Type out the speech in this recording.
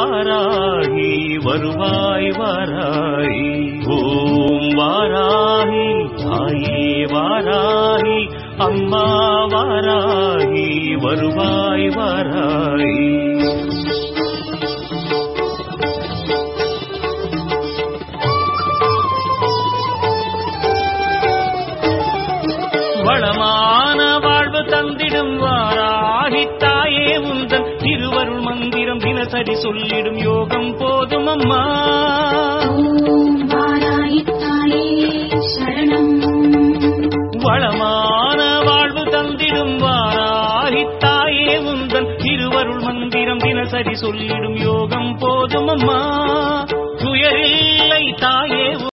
வாராகி வருவாய் வாராகி ஓம் வாராகி தாயே வாராகி அம்மா வாராகி வருவாய் வாராகி வளமான வாழ்வு தந்திடும் வாராகி தாயே உந்தன் திருவருள் மந்திரம் தினசரி சொல்லிடும் யோகம் போதும் அம்மா ஓம் வாராயித்தாயே சரணம் வளமான வாழ்வு தந்திடும் வாராகி தாயே உந்தன் திருவருள் மந்திரம் தினசரி சொல்லிடும் யோகம் போதும் அம்மா துயரில்லை தாயே